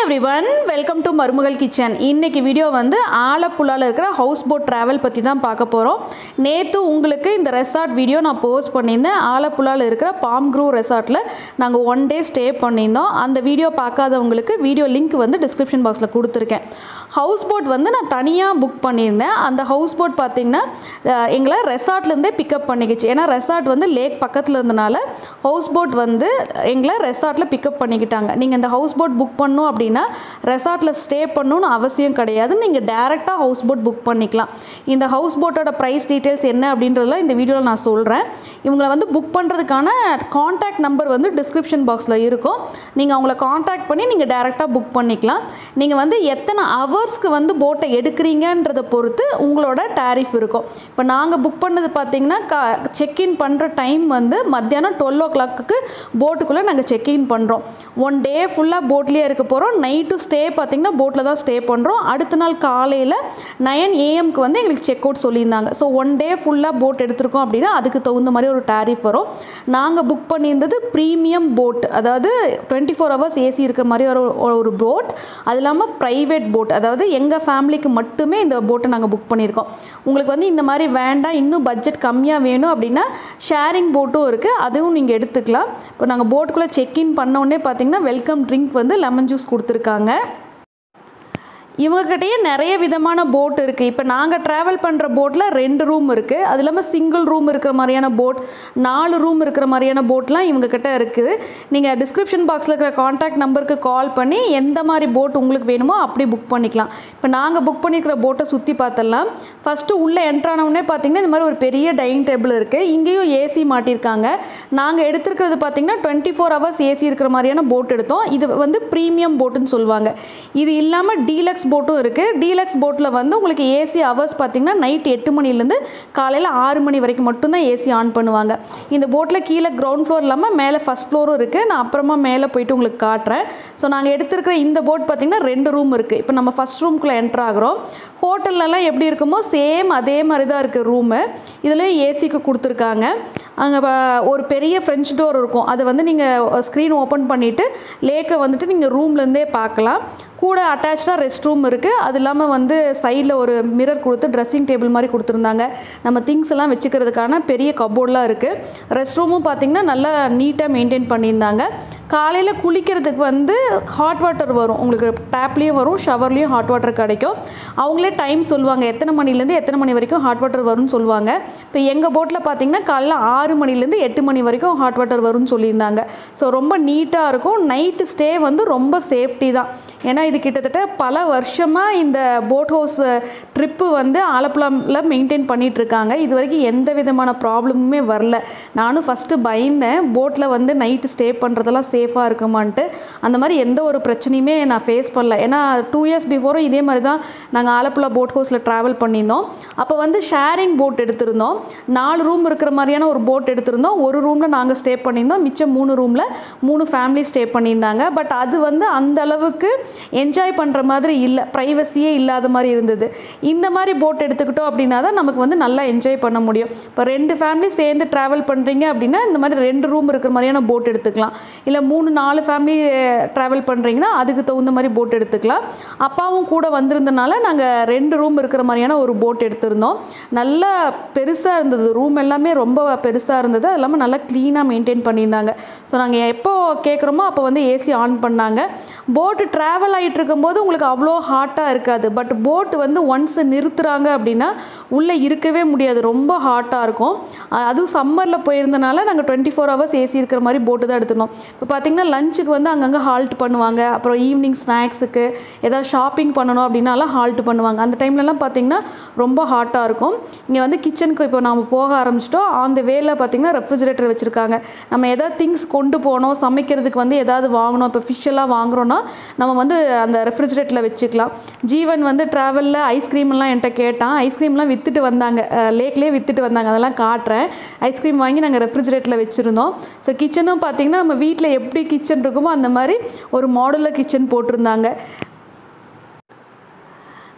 every everyone welcome to Marumagal kitchen இன்னைக்கு video வந்து ஆலப்புழாவில் இருக்கிற ஹவுஸ் போட் ட்ராவல் பற்றி தான் பார்க்க போகிறோம் நேற்று உங்களுக்கு இந்த ரெசார்ட் வீடியோ நான் போஸ்ட் பண்ணியிருந்தேன் ஆலப்புழாவில் இருக்கிற பாம் க்ரூ ரெசார்ட்டில் நாங்கள் ஒன் டே ஸ்டே பண்ணியிருந்தோம் அந்த வீடியோ பார்க்காதவங்களுக்கு வீடியோ லிங்க் வந்து டிஸ்கிரிப்ஷன் பாக்ஸில் கொடுத்துருக்கேன் ஹவுஸ் போட் வந்து நான் தனியாக புக் பண்ணியிருந்தேன் அந்த ஹவுஸ் போட் பார்த்திங்கன்னா அஹ், எங்களை ரெசார்ட்லேருந்தே பிக்கப் பண்ணிக்கிச்சு ஏன்னா ரெசார்ட் வந்து லேக் பக்கத்தில் இருந்தனால ஹவுஸ் போட் வந்து எங்களை ரெசார்ட்டில் பிக்கப் பண்ணிக்கிட்டாங்க நீங்கள் இந்த ஹவுஸ் போட் புக் பண்ணணும் அப்படின்னா ரெசார்ட்டில் ஸ்டே பண்ணணும்னு அவசியம் கிடையாது நீங்கள் டேரெக்டாக ஹவுஸ் போட் புக் பண்ணிக்கலாம் இந்த ஹவுஸ் போட்டோட ப்ரைஸ் டீட்டெயில்ஸ் என்ன அப்படின்றதெல்லாம் இந்த வீடியோவில் நான் சொல்கிறேன் இவங்களை வந்து புக் பண்ணுறதுக்கான காண்டாக்ட் நம்பர் வந்து டிஸ்கிரிப்ஷன் பாக்ஸில் இருக்கும் நீங்கள் அவங்கள காண்டாக்ட் பண்ணி நீங்கள் டேரெக்டாக புக் பண்ணிக்கலாம் நீங்கள் வந்து எத்தனை ஹவர்ஸ்க்கு வந்து போட்டை எடுக்கிறீங்கன்றதை பொறுத்து உங்களோட டேரிஃப் இருக்கும் இப்போ நாங்கள் புக் பண்ணது பார்த்தீங்கன்னா கா செக்இன் பண்ணுற டைம் வந்து மத்தியானம் டுவெல் ஓ கிளாக்கு போட்டுக்குள்ளே நாங்கள் செக்இன் பண்ணுறோம் ஒன் டே ஃபுல்லாக போட்லேயே இருக்க போகிறோம் நைட்டு ஸ்டே பார்த்தீங்கன்னா போட்டில் தான் ஸ்டே பண்ணுறோம் அடுத்த நாள் காலையில் நயன் ஏஎம்க்கு வந்து எங்களுக்கு செக் அவுட் சொல்லியிருந்தாங்க ஸோ ஒன் டே ஃபுல்லாக போட் எடுத்திருக்கோம் அப்படின்னா அதுக்கு தகுந்த மாதிரி ஒரு டேரிஃப் வரும் நாங்கள் புக் பண்ணியிருந்தது ப்ரீமியம் போட் அதாவது டுவெண்ட்டி ஃபோர் ஹவர்ஸ் ஏசி இருக்க மாதிரி ஒரு ஒரு போட் அது இல்லாமல் ப்ரைவேட் போட் அதாவது எங்கள் ஃபேமிலிக்கு மட்டுமே இந்த போட்டை நாங்கள் புக் பண்ணியிருக்கோம் உங்களுக்கு வந்து இந்த மாதிரி வேண்டாம் இன்னும் பட்ஜெட் கம்மியாக வேணும் அப்படின்னா ஷேரிங் போட்டும் இருக்குது அதுவும் நீங்கள் எடுத்துக்கலாம் இப்போ நாங்கள் போட்டுக்குள்ளே செக்இன் பண்ண உடனே பார்த்தீங்கன்னா வெல்கம் ட்ரிங்க் வந்து லெமன் ஜூஸ் கொடுத்துருக்காங்க இவங்ககிட்டயே நிறைய விதமான போட் இருக்குது இப்போ நாங்கள் ட்ராவல் பண்ணுற போட்டில் ரெண்டு ரூம் இருக்குது அது இல்லாமல் சிங்கிள் ரூம் இருக்கிற மாதிரியான போட் நாலு ரூம் இருக்கிற மாதிரியான போட்லாம் இவங்கக்கிட்ட இருக்குது நீங்கள் டிஸ்கிரிப்ஷன் பாக்ஸில் இருக்கிற காண்டாக்ட் நம்பருக்கு கால் பண்ணி எந்த மாதிரி போட் உங்களுக்கு வேணுமோ அப்படி புக் பண்ணிக்கலாம் இப்போ நாங்கள் புக் பண்ணியிருக்கிற போட்டை சுற்றி பார்த்தலாம் ஃபஸ்ட்டு உள்ளே என்ட்ரானவுடனே பார்த்தீங்கன்னா இந்த மாதிரி ஒரு பெரிய டைனிங் டேபிள் இருக்குது இங்கேயும் ஏசி மாட்டியிருக்காங்க நாங்கள் எடுத்திருக்கிறது பார்த்தீங்கன்னா டுவெண்ட்டி ஃபோர் ஹவர்ஸ் ஏசி இருக்கிற மாதிரியான போட் எடுத்தோம் இது வந்து ப்ரீமியம் போட்டுன்னு சொல்லுவாங்க இது இல்லாமல் டீலக்ஸ் போட்டும் இருக்குது டீலக்ஸ் போட்டில் வந்து உங்களுக்கு ஏசி ஹவர்ஸ் பார்த்தீங்கன்னா நைட் எட்டு மணிலேருந்து காலையில் ஆறு மணி வரைக்கும் மட்டும்தான் ஏசி ஆன் பண்ணுவாங்க இந்த போட்டில் கீழே கிரவுண்ட் ஃப்ளோர் இல்லாமல் மேலே ஃபஸ்ட் ஃப்ளோரும் இருக்குது நான் அப்புறமா மேலே போயிட்டு உங்களுக்கு காட்டுறேன் ஸோ நாங்கள் எடுத்திருக்கிற இந்த போட் பார்த்திங்கன்னா ரெண்டு ரூம் இருக்குது இப்போ நம்ம ஃபஸ்ட் ரூம்குள்ளே என்ட்ரு ஆகிறோம் ஹோட்டல்லலாம் எப்படி இருக்குமோ சேம் அதே மாதிரி தான் இருக்குது ரூமு இதுலேயும் ஏசிக்கு கொடுத்துருக்காங்க அங்கே ஒரு பெரிய ஃப்ரெஞ்ச் டோர் இருக்கும் அதை வந்து நீங்கள் ஸ்க்ரீன் ஓப்பன் பண்ணிவிட்டு லேக்கை வந்துட்டு நீங்கள் ரூம்லேருந்தே பார்க்கலாம் கூட அட்டாச்சாக ரெஸ்ட் ரூம் இருக்குது அது இல்லாமல் வந்து சைடில் ஒரு மிரர் கொடுத்து ட்ரெஸ்ஸிங் டேபிள் மாதிரி கொடுத்துருந்தாங்க நம்ம திங்ஸ் எல்லாம் வச்சுக்கிறதுக்கான பெரிய கபோர்ட்லாம் இருக்குது ரெஸ்ட் ரூமும் பார்த்திங்கன்னா நல்லா நீட்டாக மெயின்டைன் பண்ணியிருந்தாங்க காலையில் குளிக்கிறதுக்கு வந்து ஹாட் வாட்டர் வரும் உங்களுக்கு டேப்லேயும் வரும் ஷவர்லேயும் ஹாட் வாட்டர் கிடைக்கும் அவங்களே டைம் சொல்லுவாங்க எத்தனை மணிலேருந்து எத்தனை மணி வரைக்கும் ஹாட் வாட்டர் வரும்னு சொல்லுவாங்க இப்போ எங்கள் போட்டில் பார்த்தீங்கன்னா காலைல ஆறு மணிலேருந்து எட்டு மணி வரைக்கும் ஹாட் வாட்டர் வரும்னு சொல்லியிருந்தாங்க ஸோ ரொம்ப நீட்டாக இருக்கும் நைட்டு ஸ்டே வந்து ரொம்ப சேஃப்டி தான் ஏன்னா இது கிட்டத்தட்ட பல வருஷமாக இந்த போட் ஹவுஸ் ட்ரிப்பு வந்து ஆலப்புழாவில் மெயின்டைன் பண்ணிட்டு இருக்காங்க இது வரைக்கும் எந்த விதமான ப்ராப்ளமுமே வரல நானும் ஃபஸ்ட்டு பயந்தேன் போட்டில் வந்து நைட்டு ஸ்டே பண்ணுறதெல்லாம் சேஃபாக இருக்குமான்ட்டு அந்த மாதிரி எந்த ஒரு பிரச்சனையுமே நான் ஃபேஸ் பண்ணல ஏன்னா டூ இயர்ஸ் பிஃபோரும் இதே மாதிரி தான் நாங்கள் ஆலப்புழா போட் ஹவுஸில் ட்ராவல் பண்ணியிருந்தோம் அப்போ வந்து ஷேரிங் போட் எடுத்திருந்தோம் நாலு ரூம் இருக்கிற மாதிரியான ஒரு போட் எடுத்திருந்தோம் ஒரு ரூமில் நாங்கள் ஸ்டே பண்ணியிருந்தோம் மிச்சம் மூணு ரூமில் மூணு ஃபேமிலி ஸ்டே பண்ணியிருந்தாங்க பட் அது வந்து அந்த அளவுக்கு என்ஜாய் பண்ணுற மாதிரி இல்லை ப்ரைவசியே இல்லாத மாதிரி இருந்தது இந்த மாதிரி போட் எடுத்துக்கிட்டோம் அப்படின்னா தான் நமக்கு வந்து நல்லா என்ஜாய் பண்ண முடியும் இப்போ ரெண்டு ஃபேமிலி சேர்ந்து ட்ராவல் பண்ணுறீங்க அப்படின்னா இந்த மாதிரி ரெண்டு ரூம் இருக்கிற மாதிரியான போட் எடுத்துக்கலாம் இல்லை மூணு நாலு ஃபேமிலி ட்ராவல் பண்ணுறீங்கன்னா அதுக்கு தகுந்த மாதிரி போட் எடுத்துக்கலாம் அப்பாவும் கூட வந்திருந்தனால நாங்கள் ரெண்டு ரூம் இருக்கிற மாதிரியான ஒரு போட் எடுத்திருந்தோம் நல்லா பெருசாக இருந்தது ரூம் எல்லாமே ரொம்ப பெருசாக இருந்தது அது இல்லாமல் நல்லா க்ளீனாக மெயின்டைன் பண்ணியிருந்தாங்க ஸோ நாங்கள் எப்போ கேட்குறோமோ அப்போ வந்து ஏசி ஆன் பண்ணாங்க போட்டு ட்ராவல் ஆகிட்டு இருக்கும்போது உங்களுக்கு அவ்வளோ ஹாட்டாக இருக்காது பட் போட் வந்து ஒன்ஸ் நிறுத்துறாங்க அப்படின்னா உள்ளே இருக்கவே முடியாது ரொம்ப ஹாட்டாக இருக்கும் அ- அதுவும் சம்மரில் போயிருந்தனால நாங்கள் டுவெண்ட்டி ஃபோர் ஹவர்ஸ் ஏசி இருக்கிற மாதிரி போட்டு தான் எடுத்திருந்தோம் இப்போ பார்த்தீங்கன்னா லஞ்சுக்கு வந்து அங்கங்கே ஹால்ட் பண்ணுவாங்க அப்புறம் ஈவினிங் ஸ்நாக்ஸுக்கு ஏதாவது ஷாப்பிங் பண்ணணும் அப்படின்னாலாம் ஹால்ட் பண்ணுவாங்க அந்த டைம்லலாம் பார்த்தீங்கன்னா ரொம்ப ஹாட்டாக இருக்கும் இங்கே வந்து கிச்சனுக்கு இப்போ நாம் போக ஆரம்பிச்சிட்டோம் அந்த வேல பார்த்தீங்கன்னா ரெஃப்ரிஜரேட்டர் வச்சுருக்காங்க நம்ம எதாவது திங்ஸ் கொண்டு போனோம் சமைக்கிறதுக்கு வந்து ஏதாவது வாங்கணும் இப்போ ஃபிஷ் எல்லாம் வாங்குறோன்னா நம்ம வந்து அந்த ரெஃப்ரிஜரேட்டரில் வச்சுக்கலாம் ஜீவன் வந்து ட்ராவலில் ஐஸ்கிரீம்லாம் என்கிட்ட கேட்டான் ஐஸ்கிரீம்லாம் விற்றுட்டு வந்தாங்க லேக்லேயே விற்றுட்டு வந்தாங்க அதெல்லாம் காட்டுறேன் ஐஸ்கிரீம் வாங்கி நாங்கள் ரெஃப்ரிஜரேட்டரில் வச்சுருந்தோம் ஸோ கிச்சனும் பார்த்தீங்கன்னா நம்ம வீட்டில் எப்படி கிச்சன் இருக்குமோ அந்த மாதிரி ஒரு மாடுலர் கிச்சன் போட்டிருந்தாங்க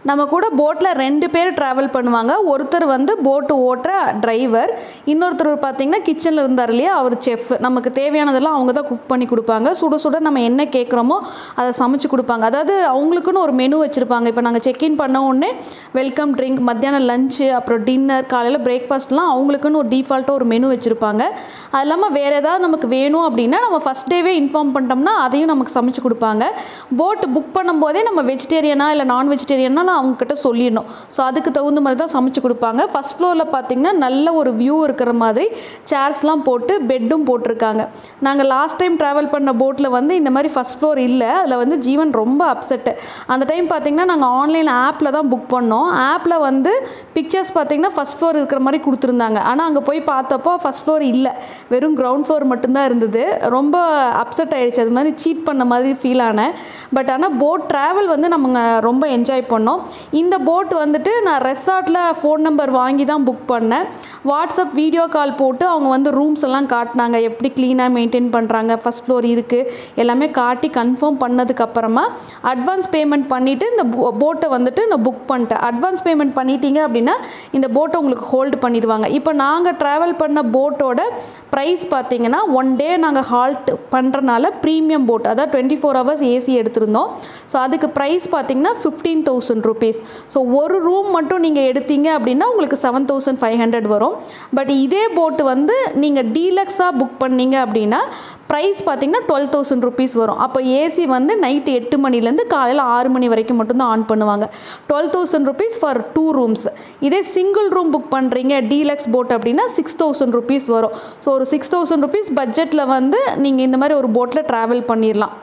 நம்ம கூட போட்டில் ரெண்டு பேர் ட்ராவல் பண்ணுவாங்க ஒருத்தர் வந்து போட்டு ஓட்டுற டிரைவர் இன்னொருத்தர் பார்த்தீங்கன்னா கிச்சனில் இருந்தார் இல்லையா அவர் செஃப் நமக்கு தேவையானதெல்லாம் அவங்க தான் குக் பண்ணி கொடுப்பாங்க சுட சுட நம்ம என்ன கேட்குறோமோ அதை சமைச்சு கொடுப்பாங்க அதாவது அவங்களுக்குன்னு ஒரு மெனு வச்சுருப்பாங்க இப்போ நாங்கள் செக்இன் பண்ண உடனே வெல்கம் ட்ரிங்க் மத்தியானம் லஞ்சு அப்புறம் டின்னர் காலையில் பிரேக்ஃபாஸ்ட்லாம் அவங்களுக்குன்னு ஒரு டிஃபால்ட்டாக ஒரு மெனு வச்சுருப்பாங்க அது இல்லாமல் வேறு ஏதாவது நமக்கு வேணும் அப்படின்னா நம்ம ஃபஸ்ட் டேவே இன்ஃபார்ம் பண்ணிட்டோம்னா அதையும் நமக்கு சமைச்சு கொடுப்பாங்க போட் புக் பண்ணும்போதே நம்ம வெஜிடேரியனா இல்லை நான் வெஜிடேரியனா நான் அவங்கக்கிட்ட சொல்லிடணும் ஸோ அதுக்கு தகுந்த மாதிரி தான் சமைச்சு கொடுப்பாங்க ஃபஸ்ட் ஃப்ளோரில் பார்த்தீங்கன்னா நல்ல ஒரு வியூ இருக்கிற மாதிரி சேர்ஸ்லாம் போட்டு பெட்டும் போட்டிருக்காங்க நாங்கள் லாஸ்ட் டைம் ட்ராவல் பண்ண போட்டில் வந்து இந்த மாதிரி ஃபஸ்ட் ஃப்ளோர் இல்லை அதில் வந்து ஜீவன் ரொம்ப அப்செட்டு அந்த டைம் பார்த்தீங்கன்னா நாங்கள் ஆன்லைன் ஆப்பில் தான் புக் பண்ணோம் ஆப்பில் வந்து பிக்சர்ஸ் பார்த்தீங்கன்னா ஃபஸ்ட் ஃப்ளோர் இருக்கிற மாதிரி கொடுத்துருந்தாங்க ஆனால் அங்கே போய் பார்த்தப்போ ஃபஸ்ட் ஃப்ளோர் இல்லை வெறும் கிரவுண்ட் ஃப்ளோர் மட்டும்தான் இருந்தது ரொம்ப அப்செட் ஆயிடுச்சு அது மாதிரி சீட் பண்ண மாதிரி ஃபீல் ஆனேன் பட் ஆனால் போட் ட்ராவல் வந்து நம்ம ரொம்ப என்ஜாய் பண்ணோம் இந்த போட் வந்துட்டு நான் ரெசார்ட்டில் ஃபோன் நம்பர் வாங்கி தான் புக் பண்ணேன் வாட்ஸ்அப் வீடியோ கால் போட்டு அவங்க வந்து ரூம்ஸ் எல்லாம் காட்டினாங்க எப்படி க்ளீனாக மெயின்டைன் பண்ணுறாங்க ஃபஸ்ட் ஃப்ளோர் இருக்குது எல்லாமே காட்டி கன்ஃபார்ம் பண்ணதுக்கப்புறமா அட்வான்ஸ் பேமெண்ட் பண்ணிவிட்டு இந்த போட்டை வந்துட்டு நான் புக் பண்ணிட்டேன் அட்வான்ஸ் பேமெண்ட் பண்ணிட்டீங்க அப்படின்னா இந்த போட்டை உங்களுக்கு ஹோல்டு பண்ணிடுவாங்க இப்போ நாங்கள் ட்ராவல் பண்ண போட்டோட ப்ரைஸ் பார்த்தீங்கன்னா ஒன் டே நாங்கள் ஹால்ட் பண்ணுறனால ப்ரீமியம் போட் அதாவது டுவெண்ட்டி ஃபோர் ஹவர்ஸ் ஏசி எடுத்திருந்தோம் ஸோ அதுக்கு ப்ரைஸ் பார்த்தீங்கன்னா ஃபிஃப்டீன் தௌசண்ட் ருபீஸ் ஸோ ஒரு ரூம் மட்டும் நீங்கள் எடுத்தீங்க அப்படின்னா உங்களுக்கு செவன் தௌசண்ட் ஃபைவ் ஹண்ட்ரட் வரும் பட் இதே போட்டு வந்து நீங்கள் டீலக்ஸாக புக் பண்ணீங்க அப்படின்னா ப்ரைஸ் பார்த்தீங்கன்னா டுவெல் தௌசண்ட் ருபீஸ் வரும் அப்போ ஏசி வந்து நைட்டு எட்டு மணிலேருந்து காலையில் ஆறு மணி வரைக்கும் மட்டும்தான் ஆன் பண்ணுவாங்க twelve thousand rupees for two rooms இதே சிங்கிள் ரூம் புக் பண்ணுறீங்க டீலக்ஸ் போட் அப்படின்னா சிக்ஸ் தௌசண்ட் ருபீஸ் வரும் ஸோ ஒரு சிக்ஸ் தௌசண்ட் ருபீஸ் பட்ஜெட்டில் வந்து நீங்கள் இந்த மாதிரி ஒரு போட்டில் ட்ராவல் பண்ணிடலாம்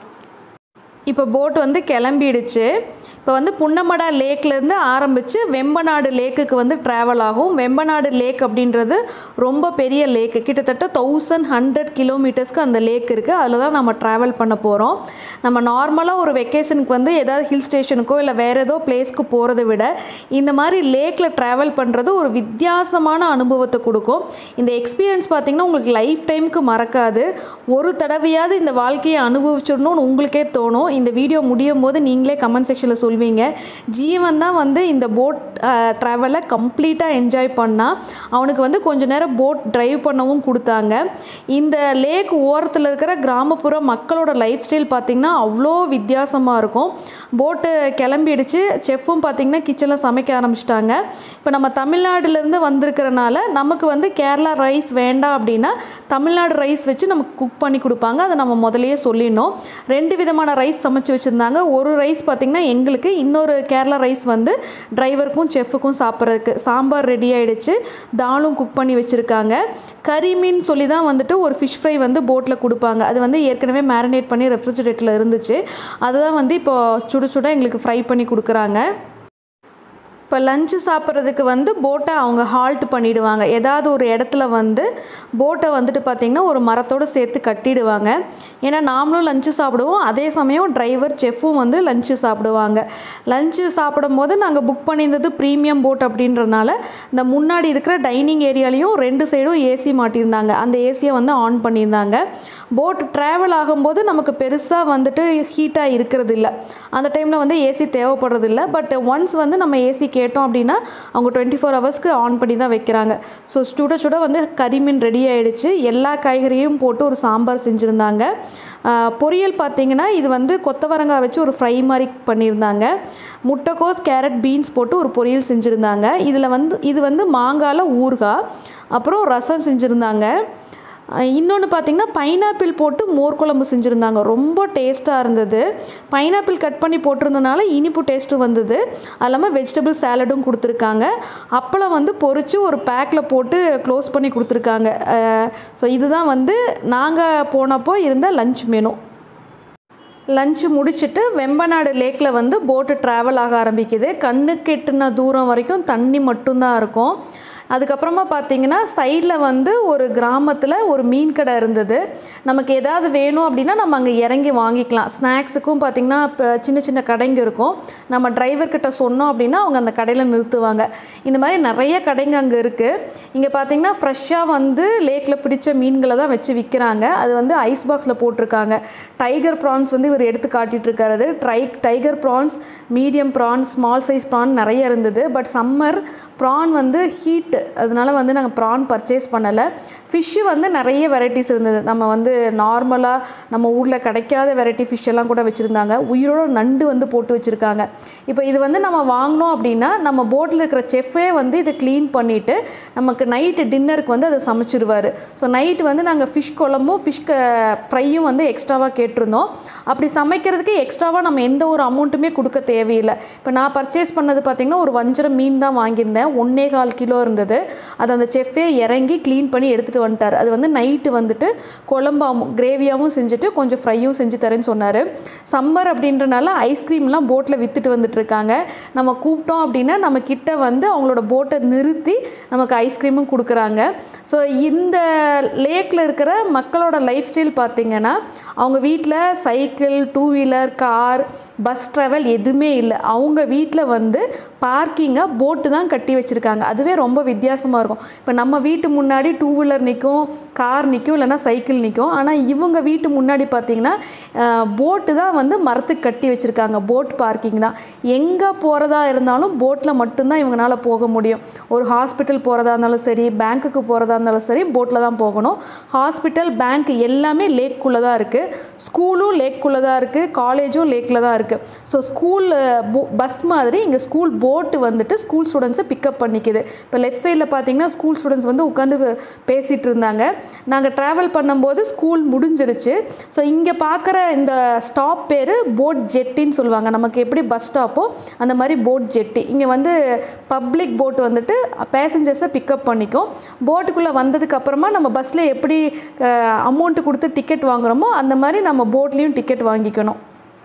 இப்போ போட் வந்து கிளம்பிடுச்சு இப்போ வந்து புன்னமடா லேக்லேருந்து ஆரம்பித்து வெம்பநாடு லேக்குக்கு வந்து ட்ராவல் ஆகும் வெம்பநாடு லேக் அப்படின்றது ரொம்ப பெரிய லேக்கு கிட்டத்தட்ட தௌசண்ட் ஹண்ட்ரட் கிலோமீட்டர்ஸ்க்கு அந்த லேக் இருக்குது அதில் தான் நம்ம ட்ராவல் பண்ண போகிறோம் நம்ம நார்மலாக ஒரு வெக்கேஷனுக்கு வந்து ஏதாவது ஹில் ஸ்டேஷனுக்கோ இல்லை வேறு ஏதோ பிளேஸ்க்கு போகிறத விட இந்த மாதிரி லேக்கில் ட்ராவல் பண்ணுறது ஒரு வித்தியாசமான அனுபவத்தை கொடுக்கும் இந்த எக்ஸ்பீரியன்ஸ் பார்த்திங்கன்னா உங்களுக்கு லைஃப் டைமுக்கு மறக்காது ஒரு தடவையாவது இந்த வாழ்க்கையை அனுபவிச்சிடணும்னு உங்களுக்கே தோணும் இந்த வீடியோ முடியும் போது நீங்களே கமெண்ட் செக்ஷனில் சொல்வீங்க ஜீவன் தான் வந்து இந்த போட் ட்ராவலை கம்ப்ளீட்டாக என்ஜாய் பண்ணால் அவனுக்கு வந்து கொஞ்ச நேரம் போட் டிரைவ் பண்ணவும் கொடுத்தாங்க இந்த லேக் ஓரத்தில் இருக்கிற கிராமப்புற மக்களோட லைஃப் ஸ்டைல் பார்த்திங்கன்னா அவ்வளோ வித்தியாசமாக இருக்கும் போட்டு கிளம்பிடுச்சு செஃப்பும் பார்த்திங்கன்னா கிச்சனில் சமைக்க ஆரம்பிச்சிட்டாங்க இப்போ நம்ம தமிழ்நாடுலேருந்து வந்திருக்கிறனால நமக்கு வந்து கேரளா ரைஸ் வேண்டாம் அப்படின்னா தமிழ்நாடு ரைஸ் வச்சு நமக்கு குக் பண்ணி கொடுப்பாங்க அதை நம்ம முதலையே சொல்லிடணும் ரெண்டு விதமான ரைஸ் சமைச்சு வச்சுருந்தாங்க ஒரு ரைஸ் பார்த்திங்கன்னா எங்களுக்கு இன்னொரு கேரளா ரைஸ் வந்து டிரைவருக்கும் செஃப்புக்கும் சாப்பிட்றதுக்கு சாம்பார் ரெடி ஆகிடுச்சு தாலும் குக் பண்ணி வச்சுருக்காங்க கறி மீன் சொல்லி தான் வந்துட்டு ஒரு ஃபிஷ் ஃப்ரை வந்து போட்டில் கொடுப்பாங்க அது வந்து ஏற்கனவே மேரினேட் பண்ணி ரெஃப்ரிஜரேட்டரில் இருந்துச்சு அதுதான் வந்து இப்போ சுட சுட எங்களுக்கு ஃப்ரை பண்ணி கொடுக்குறாங்க இப்போ லஞ்சு சாப்பிட்றதுக்கு வந்து போட்டை அவங்க ஹால்ட் பண்ணிவிடுவாங்க ஏதாவது ஒரு இடத்துல வந்து போட்டை வந்துட்டு பார்த்திங்கன்னா ஒரு மரத்தோடு சேர்த்து கட்டிடுவாங்க ஏன்னா நாமளும் லஞ்சு சாப்பிடுவோம் அதே சமயம் டிரைவர் செஃப்பும் வந்து லஞ்சு சாப்பிடுவாங்க லஞ்சு சாப்பிடும் போது நாங்கள் புக் பண்ணியிருந்தது ப்ரீமியம் போட் அப்படின்றனால இந்த முன்னாடி இருக்கிற டைனிங் ஏரியாலையும் ரெண்டு சைடும் ஏசி மாட்டியிருந்தாங்க அந்த ஏசியை வந்து ஆன் பண்ணியிருந்தாங்க போட் ட்ராவல் ஆகும்போது நமக்கு பெருசாக வந்துட்டு ஹீட்டாக இருக்கிறது இல்லை அந்த டைமில் வந்து ஏசி தேவைப்படுறது இல்லை பட் ஒன்ஸ் வந்து நம்ம ஏசி கேட்டோம் அப்படின்னா அவங்க டுவெண்ட்டி ஃபோர் ஹவர்ஸ்க்கு ஆன் பண்ணி தான் வைக்கிறாங்க ஸோ சுட சுட வந்து கறிமீன் ரெடி ஆகிடுச்சு எல்லா காய்கறியும் போட்டு ஒரு சாம்பார் செஞ்சுருந்தாங்க பொரியல் பார்த்திங்கன்னா இது வந்து கொத்தவரங்காய் வச்சு ஒரு ஃப்ரை மாதிரி பண்ணியிருந்தாங்க முட்டைக்கோஸ் கேரட் பீன்ஸ் போட்டு ஒரு பொரியல் செஞ்சுருந்தாங்க இதில் வந்து இது வந்து மாங்காயில் ஊறுகாய் அப்புறம் ரசம் செஞ்சுருந்தாங்க இன்னொன்று பார்த்திங்கன்னா பைனாப்பிள் போட்டு மோர் குழம்பு செஞ்சுருந்தாங்க ரொம்ப டேஸ்ட்டாக இருந்தது பைனாப்பிள் கட் பண்ணி போட்டிருந்தனால இனிப்பு டேஸ்ட்டும் வந்தது அது இல்லாமல் வெஜிடபிள் சேலடும் கொடுத்துருக்காங்க அப்பளம் வந்து பொரித்து ஒரு பேக்கில் போட்டு க்ளோஸ் பண்ணி கொடுத்துருக்காங்க ஸோ இதுதான் வந்து நாங்கள் போனப்போ இருந்த லஞ்ச் மெனு லஞ்சு முடிச்சுட்டு வெம்பநாடு லேக்கில் வந்து போட்டு ட்ராவல் ஆக ஆரம்பிக்குது கண்ணுக்கு எட்டுன தூரம் வரைக்கும் தண்ணி மட்டும்தான் இருக்கும் அதுக்கப்புறமா பார்த்தீங்கன்னா சைடில் வந்து ஒரு கிராமத்தில் ஒரு மீன் கடை இருந்தது நமக்கு ஏதாவது வேணும் அப்படின்னா நம்ம அங்கே இறங்கி வாங்கிக்கலாம் ஸ்நாக்ஸுக்கும் பார்த்திங்கன்னா இப்போ சின்ன சின்ன கடைங்க இருக்கும் நம்ம டிரைவர்கிட்ட சொன்னோம் அப்படின்னா அவங்க அந்த கடையில் நிறுத்துவாங்க இந்த மாதிரி நிறைய கடைங்க அங்கே இருக்குது இங்கே பார்த்தீங்கன்னா ஃப்ரெஷ்ஷாக வந்து லேக்கில் பிடிச்ச மீன்களை தான் வச்சு விற்கிறாங்க அது வந்து ஐஸ் பாக்ஸில் போட்டிருக்காங்க டைகர் ப்ரான்ஸ் வந்து இவர் எடுத்து காட்டிட்டு இருக்காரு dry tiger prawns medium prawn small size prawn நிறைய இருந்தது பட் சம்மர் ப்ரான் வந்து ஹீட்டு அதனால வந்து நாங்கள் ப்ரான் பர்ச்சேஸ் பண்ணலை ஃபிஷ்ஷு வந்து நிறைய வெரைட்டிஸ் இருந்தது நம்ம வந்து நார்மலாக நம்ம ஊரில் கிடைக்காத வெரைட்டி ஃபிஷ் எல்லாம் கூட வச்சுருந்தாங்க உயிரோட நண்டு வந்து போட்டு வச்சுருக்காங்க இப்போ இது வந்து நம்ம வாங்கினோம் அப்படின்னா நம்ம போட்டில் இருக்கிற செஃப்பே வந்து இதை க்ளீன் பண்ணிவிட்டு நமக்கு நைட்டு டின்னருக்கு வந்து அதை சமைச்சிருவார் ஸோ நைட்டு வந்து நாங்கள் ஃபிஷ் குழம்பும் ஃபிஷ் ஃப்ரையும் வந்து எக்ஸ்ட்ராவாக கேட்டிருந்தோம் அப்படி சமைக்கிறதுக்கு எக்ஸ்ட்ராவாக நம்ம எந்த ஒரு அமௌண்ட்டுமே கொடுக்க தேவையில்லை இப்போ நான் பர்ச்சேஸ் பண்ணது பார்த்திங்கன்னா ஒரு வஞ்சரம் மீன் தான் வாங்கியிருந்தேன் ஒன்றே கால் கிலோ இருந்தது அது அந்த செஃப்பே இறங்கி க்ளீன் பண்ணி எடுத்துகிட்டு வந்துட்டார் அது வந்து நைட்டு வந்துட்டு குழம்பாவும் கிரேவியாகவும் செஞ்சுட்டு கொஞ்சம் ஃப்ரையும் செஞ்சு தரேன்னு சொன்னார் சம்மர் அப்படின்றனால ஐஸ்கிரீம்லாம் போட்டில் விற்றுட்டு வந்துட்டு இருக்காங்க நம்ம கூப்பிட்டோம் அப்படின்னா நம்ம கிட்ட வந்து அவங்களோட போட்டை நிறுத்தி நமக்கு ஐஸ்கிரீமும் கொடுக்குறாங்க ஸோ இந்த லேக்கில் இருக்கிற மக்களோட லைஃப் ஸ்டைல் பார்த்திங்கன்னா அவங்க வீட்டில் cycle two wheeler car bus travel எதுவுமே இல்லை அவங்க வீட்டில் வந்து பார்க்கிங்காக போட்டு தான் கட்டி வச்சுருக்காங்க அதுவே ரொம்ப வித்தியாசமாக இருக்கும் இப்போ நம்ம வீட்டு முன்னாடி டூ வீலர் நிற்கும் கார் நிற்கும் இல்லைன்னா சைக்கிள் நிற்கும் ஆனால் இவங்க வீட்டு முன்னாடி பார்த்தீங்கன்னா போட்டு தான் வந்து மரத்துக்கு கட்டி வச்சுருக்காங்க போட் பார்க்கிங் தான் எங்கே போகிறதா இருந்தாலும் போட்டில் மட்டும்தான் இவங்களால போக முடியும் ஒரு ஹாஸ்பிட்டல் போகிறதா இருந்தாலும் சரி பேங்க்குக்கு போகிறதா இருந்தாலும் சரி போட்டில் தான் போகணும் ஹாஸ்பிட்டல் பேங்க் எல்லாமே லேக்குள்ளே தான் இருக்குது ஸ்கூலும் லேக்குள்ளே தான் இருக்குது காலேஜும் லேக்கில் தான் இருக்குது ஸோ ஸ்கூல் பஸ் மாதிரி இங்கே ஸ்கூல் போட்டு வந்துட்டு ஸ்கூல் ஸ்டூடெண்ட்ஸை பிக்கப் பண்ணிக்குது இப்போ லெஃப்ட் சைடில் பார்த்தீங்கன்னா ஸ்கூல் ஸ்டூடெண்ட்ஸ் வந்து உட்காந்து பேசிகிட்டு இருந்தாங்க நாங்கள் ட்ராவல் பண்ணும்போது ஸ்கூல் முடிஞ்சிருச்சு ஸோ இங்கே பார்க்குற இந்த ஸ்டாப் பேர் போட் ஜெட்டின்னு சொல்லுவாங்க நமக்கு எப்படி பஸ் ஸ்டாப்போ அந்த மாதிரி போட் ஜெட்டி இங்கே வந்து பப்ளிக் போட் வந்துட்டு பேசஞ்சர்ஸை பிக்கப் பண்ணிக்கும் போட்டுக்குள்ளே வந்ததுக்கு அப்புறமா நம்ம பஸ்ஸில் எப்படி அமௌண்ட்டு கொடுத்து டிக்கெட் வாங்குகிறோமோ அந்த மாதிரி நம்ம போட்லேயும் டிக்கெட் வாங்கிக்கணும்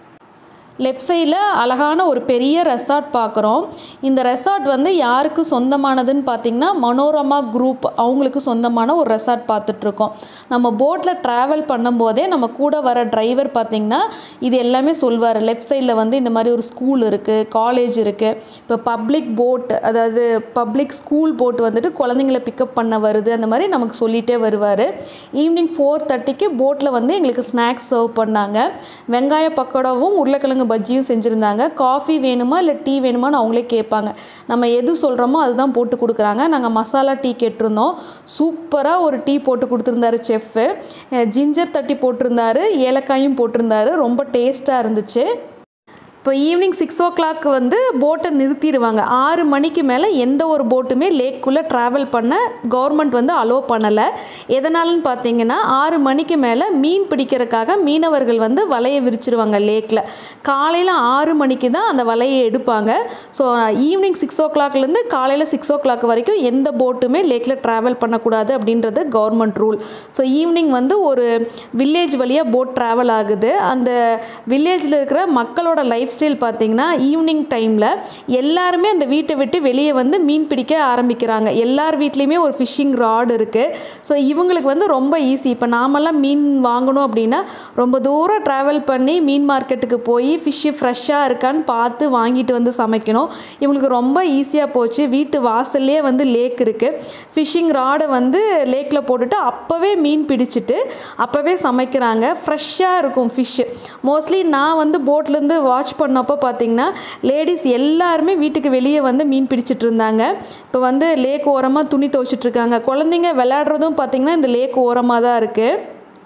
லெஃப்ட் சைடில் அழகான ஒரு பெரிய ரெசார்ட் பார்க்குறோம் இந்த ரெசார்ட் வந்து யாருக்கு சொந்தமானதுன்னு பார்த்தீங்கன்னா மனோரமா குரூப் அவங்களுக்கு சொந்தமான ஒரு ரெசார்ட் பார்த்துட்ருக்கோம் நம்ம போட்டில் ட்ராவல் பண்ணும்போதே நம்ம கூட வர டிரைவர் பார்த்திங்கன்னா இது எல்லாமே சொல்வார் லெஃப்ட் சைடில் வந்து இந்த மாதிரி ஒரு ஸ்கூல் இருக்குது காலேஜ் இருக்குது இப்போ பப்ளிக் போட் அதாவது பப்ளிக் ஸ்கூல் போட் வந்துட்டு குழந்தைங்கள பிக்கப் பண்ண வருது அந்த மாதிரி நமக்கு சொல்லிகிட்டே வருவார் ஈவினிங் ஃபோர் தேர்ட்டிக்கு போட்டில் வந்து எங்களுக்கு ஸ்நாக்ஸ் சர்வ் பண்ணாங்க வெங்காய பக்கோடாவும் உருளைக்கிழங்கு பஜ்ஜியும் செஞ்சுருந்தாங்க காஃபி வேணுமா இல்லை டீ வேணுமான்னு அவங்களே கேட்பாங்க நம்ம எது சொல்கிறோமோ அதுதான் போட்டு கொடுக்குறாங்க நாங்கள் மசாலா டீ கேட்டிருந்தோம் சூப்பராக ஒரு டீ போட்டு கொடுத்துருந்தாரு செஃப்பு ஜிஞ்சர் தட்டி போட்டிருந்தாரு ஏலக்காயும் போட்டிருந்தாரு ரொம்ப டேஸ்ட்டாக இருந்துச்சு இப்போ ஈவினிங் சிக்ஸ் ஓ கிளாக் வந்து போட்டை நிறுத்திடுவாங்க ஆறு மணிக்கு மேலே எந்த ஒரு போட்டுமே லேக்குள்ளே ட்ராவல் பண்ண கவர்மெண்ட் வந்து அலோவ் பண்ணலை எதனாலன்னு பார்த்தீங்கன்னா ஆறு மணிக்கு மேலே மீன் பிடிக்கிறதுக்காக மீனவர்கள் வந்து வலையை விரிச்சிருவாங்க லேக்கில் காலையில் ஆறு மணிக்கு தான் அந்த வலையை எடுப்பாங்க ஸோ ஈவினிங் சிக்ஸ் ஓ கிளாக்லேருந்து காலையில் சிக்ஸ் ஓ கிளாக் வரைக்கும் எந்த போட்டுமே லேக்கில் ட்ராவல் பண்ணக்கூடாது அப்படின்றது கவர்மெண்ட் ரூல் ஸோ ஈவினிங் வந்து ஒரு வில்லேஜ் வழியாக போட் ட்ராவல் ஆகுது அந்த வில்லேஜில் இருக்கிற மக்களோட லைஃப் ஸ்டைல் பார்த்தீங்கன்னா ஈவினிங் டைமில் எல்லாருமே அந்த வீட்டை விட்டு வெளியே வந்து மீன் பிடிக்க ஆரம்பிக்கிறாங்க எல்லார் வீட்லேயுமே ஒரு ஃபிஷ்ஷிங் ராட் இருக்குது ஸோ இவங்களுக்கு வந்து ரொம்ப ஈஸி இப்போ நாமெல்லாம் மீன் வாங்கணும் அப்படின்னா ரொம்ப தூரம் ட்ராவல் பண்ணி மீன் மார்க்கெட்டுக்கு போய் ஃபிஷ்ஷு ஃப்ரெஷ்ஷாக இருக்கான்னு பார்த்து வாங்கிட்டு வந்து சமைக்கணும் இவங்களுக்கு ரொம்ப ஈஸியாக போச்சு வீட்டு வாசல்லே வந்து லேக் இருக்குது ஃபிஷ்ஷிங் ராடை வந்து லேக்கில் போட்டுட்டு அப்போவே மீன் பிடிச்சிட்டு அப்போவே சமைக்கிறாங்க ஃப்ரெஷ்ஷாக இருக்கும் ஃபிஷ்ஷு மோஸ்ட்லி நான் வந்து போட்லேருந்து வாட்ச் பண்ணப்போ பார்த்தீங்கன்னா லேடிஸ் எல்லாருமே வீட்டுக்கு வெளியே வந்து மீன் பிடிச்சிட்டு இருந்தாங்க இப்போ வந்து லேக் ஓரமாக துணி துவைச்சிட்டு இருக்காங்க குழந்தைங்க விளையாடுறதும் பார்த்தீங்கன்னா இந்த லேக் ஓரமாக தான் இருக்குது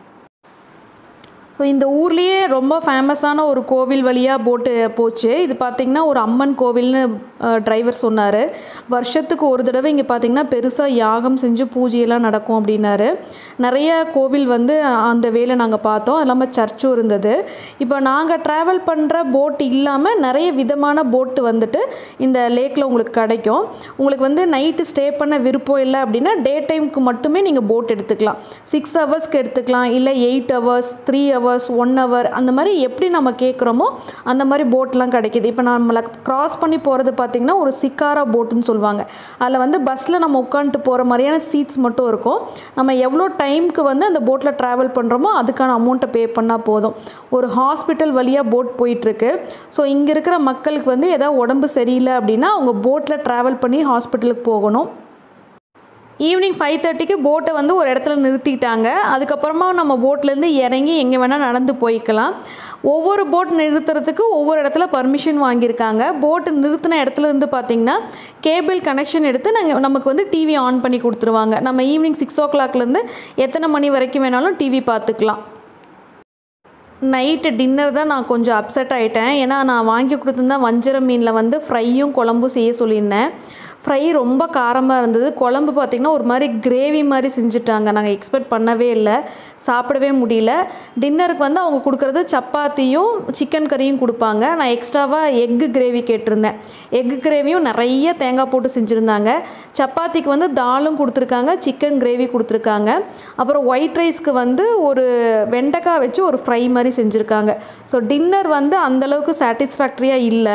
ஸோ இந்த ஊர்லேயே ரொம்ப ஃபேமஸான ஒரு கோவில் வழியாக போட்டு போச்சு இது பார்த்திங்கன்னா ஒரு அம்மன் கோவில்னு டிரைவர் சொன்னார் வருஷத்துக்கு ஒரு தடவை இங்கே பார்த்திங்கன்னா பெருசாக யாகம் செஞ்சு பூஜையெல்லாம் நடக்கும் அப்படின்னாரு நிறைய கோவில் வந்து அந்த வேலை நாங்கள் பார்த்தோம் அது இல்லாமல் சர்ச்சும் இருந்தது இப்போ நாங்கள் ட்ராவல் பண்ணுற போட் இல்லாமல் நிறைய விதமான போட்டு வந்துட்டு இந்த லேக்கில் உங்களுக்கு கிடைக்கும் உங்களுக்கு வந்து நைட்டு ஸ்டே பண்ண விருப்பம் இல்லை அப்படின்னா டே டைமுக்கு மட்டுமே நீங்கள் போட் எடுத்துக்கலாம் சிக்ஸ் ஹவர்ஸ்க்கு எடுத்துக்கலாம் இல்லை eight hours three hours hours one hour அந்த மாதிரி எப்படி நம்ம கேட்குறோமோ அந்த மாதிரி போட்லாம் கிடைக்கிது இப்போ நம்மளை க்ராஸ் பண்ணி போகிறது பார்த்திங்கன்னா ஒரு சிக்காரா போட்டுன்னு சொல்லுவாங்க அதில் வந்து பஸ்ஸில் நம்ம உட்காந்துட்டு போகிற மாதிரியான சீட்ஸ் மட்டும் இருக்கும் நம்ம எவ்வளோ டைமுக்கு வந்து அந்த போட்டில் ட்ராவல் பண்ணுறோமோ அதுக்கான அமௌண்ட்டை பே பண்ணால் போதும் ஒரு ஹாஸ்பிட்டல் வழியாக போட் போயிட்டுருக்கு ஸோ இங்கே இருக்கிற மக்களுக்கு வந்து ஏதாவது உடம்பு சரியில்லை அப்படின்னா அவங்க போட்டில் ட்ராவல் பண்ணி ஹாஸ்பிட்டலுக்கு போகணும் ஈவினிங் ஃபைவ் தேர்ட்டிக்கு போட்டை வந்து ஒரு இடத்துல நிறுத்திட்டாங்க அதுக்கப்புறமா நம்ம போட்லேருந்து இறங்கி எங்கே வேணால் நடந்து போய்க்கலாம் ஒவ்வொரு போட் நிறுத்துறதுக்கு ஒவ்வொரு இடத்துல பர்மிஷன் வாங்கியிருக்காங்க போட்டு நிறுத்தின இடத்துல இருந்து பார்த்திங்கன்னா கேபிள் கனெக்ஷன் எடுத்து நாங்கள் நமக்கு வந்து டிவி ஆன் பண்ணி கொடுத்துருவாங்க நம்ம ஈவினிங் சிக்ஸ் ஓ கிளாக்லேருந்து எத்தனை மணி வரைக்கும் வேணாலும் டிவி பார்த்துக்கலாம் நைட்டு டின்னர் தான் நான் கொஞ்சம் அப்செட் ஆகிட்டேன் ஏன்னா நான் வாங்கி கொடுத்துருந்தா வஞ்சர மீனில் வந்து ஃப்ரையும் குழம்பும் செய்ய சொல்லியிருந்தேன் ஃப்ரை ரொம்ப காரமாக இருந்தது குழம்பு பார்த்திங்கன்னா ஒரு மாதிரி கிரேவி மாதிரி செஞ்சுட்டாங்க நாங்கள் எக்ஸ்பெக்ட் பண்ணவே இல்லை சாப்பிடவே முடியல டின்னருக்கு வந்து அவங்க கொடுக்குறது சப்பாத்தியும் சிக்கன் கறியும் கொடுப்பாங்க நான் எக்ஸ்ட்ராவாக எக்கு கிரேவி கேட்டிருந்தேன் எக்கு கிரேவியும் நிறைய தேங்காய் போட்டு செஞ்சுருந்தாங்க சப்பாத்திக்கு வந்து தாலும் கொடுத்துருக்காங்க சிக்கன் கிரேவி கொடுத்துருக்காங்க அப்புறம் ஒயிட் ரைஸ்க்கு வந்து ஒரு வெண்டைக்காய் வச்சு ஒரு ஃப்ரை மாதிரி செஞ்சுருக்காங்க ஸோ டின்னர் வந்து அந்தளவுக்கு சாட்டிஸ்ஃபேக்ட்ரியாக இல்லை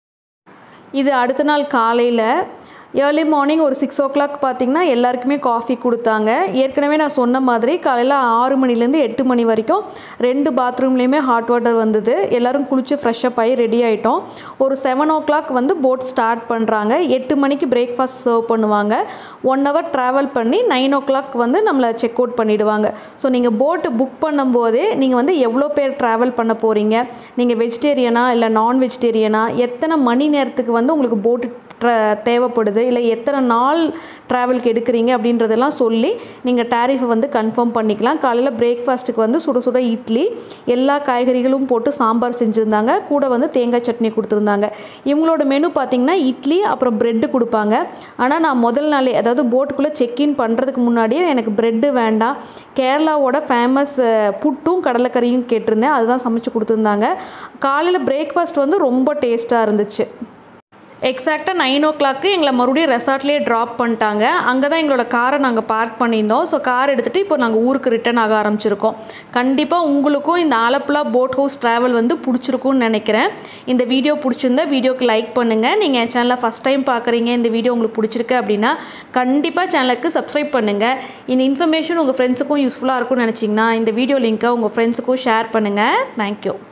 இது அடுத்த நாள் காலையில் ஏர்லி மார்னிங் ஒரு சிக்ஸ் ஓ கிளாக் பார்த்திங்கன்னா எல்லாருக்குமே காஃபி கொடுத்தாங்க ஏற்கனவே நான் சொன்ன மாதிரி காலையில் ஆறு மணிலேருந்து எட்டு மணி வரைக்கும் ரெண்டு பாத்ரூம்லேயுமே ஹாட் வாட்டர் வந்தது எல்லோரும் குளித்து ஃப்ரெஷ்ஷப் ஆகி ரெடி ஆகிட்டோம் ஒரு செவன் ஓ கிளாக் வந்து போட் ஸ்டார்ட் பண்ணுறாங்க எட்டு மணிக்கு பிரேக்ஃபாஸ்ட் சர்வ் பண்ணுவாங்க ஒன் ஹவர் ட்ராவல் பண்ணி நைன் ஓ கிளாக் வந்து நம்மளை செக் அவுட் பண்ணிவிடுவாங்க ஸோ நீங்கள் போட்டு புக் பண்ணும்போதே நீங்கள் வந்து எவ்வளோ பேர் ட்ராவல் பண்ண போகிறீங்க நீங்கள் வெஜிடேரியனா இல்லை நான் வெஜிடேரியனா எத்தனை மணி நேரத்துக்கு வந்து உங்களுக்கு போட்டு தேவைப்படுது இல்லை எத்தனை நாள் ட்ராவலுக்கு எடுக்கிறீங்க அப்படின்றதெல்லாம் சொல்லி நீங்கள் டேரிஃபை வந்து கன்ஃபார்ம் பண்ணிக்கலாம் காலையில் பிரேக்ஃபாஸ்ட்டுக்கு வந்து சுட சுட இட்லி எல்லா காய்கறிகளும் போட்டு சாம்பார் செஞ்சுருந்தாங்க கூட வந்து தேங்காய் சட்னி கொடுத்துருந்தாங்க இவங்களோட மெனு பார்த்திங்கன்னா இட்லி அப்புறம் ப்ரெட்டு கொடுப்பாங்க ஆனால் நான் முதல் நாளே அதாவது போட்டுக்குள்ளே செக்இன் பண்ணுறதுக்கு முன்னாடியே எனக்கு ப்ரெட்டு வேண்டாம் கேரளாவோட ஃபேமஸ் புட்டும் கடலைக்கறியும் கேட்டிருந்தேன் அதுதான் சமைச்சு கொடுத்துருந்தாங்க காலையில் பிரேக்ஃபாஸ்ட் வந்து ரொம்ப டேஸ்ட்டாக இருந்துச்சு எக்ஸாக்டாக நைன் ஓ கிளாக்கு எங்களை மறுபடியும் ரெசார்ட்லேயே ட்ராப் பண்ணிட்டாங்க அங்கே தான் எங்களோட காரை நாங்கள் பார்க் பண்ணியிருந்தோம் ஸோ கார் எடுத்துகிட்டு இப்போ நாங்கள் ஊருக்கு ரிட்டர்ன் ஆக ஆரம்பிச்சிருக்கோம் கண்டிப்பாக உங்களுக்கும் இந்த ஆலப்புழா போட் ஹவுஸ் ட்ராவல் வந்து பிடிச்சிருக்கும்னு நினைக்கிறேன் இந்த வீடியோ பிடிச்சிருந்தா வீடியோக்கு லைக் பண்ணுங்கள் நீங்கள் என் சேனலை ஃபஸ்ட் டைம் பார்க்குறீங்க இந்த வீடியோ உங்களுக்கு பிடிச்சிருக்கு அப்படின்னா கண்டிப்பாக சேனலுக்கு சப்ஸ்கிரைப் பண்ணுங்கள் இந்த இன்ஃபர்மேஷன் உங்கள் ஃப்ரெண்ட்ஸுக்கும் யூஸ்ஃபுல்லாக இருக்கும்னு நினச்சிங்கன்னா இந்த வீடியோ லிங்க்கை உங்கள் ஃப்ரெண்ட்ஸுக்கும் ஷேர் பண்ணுங்கள் தேங்க்யூ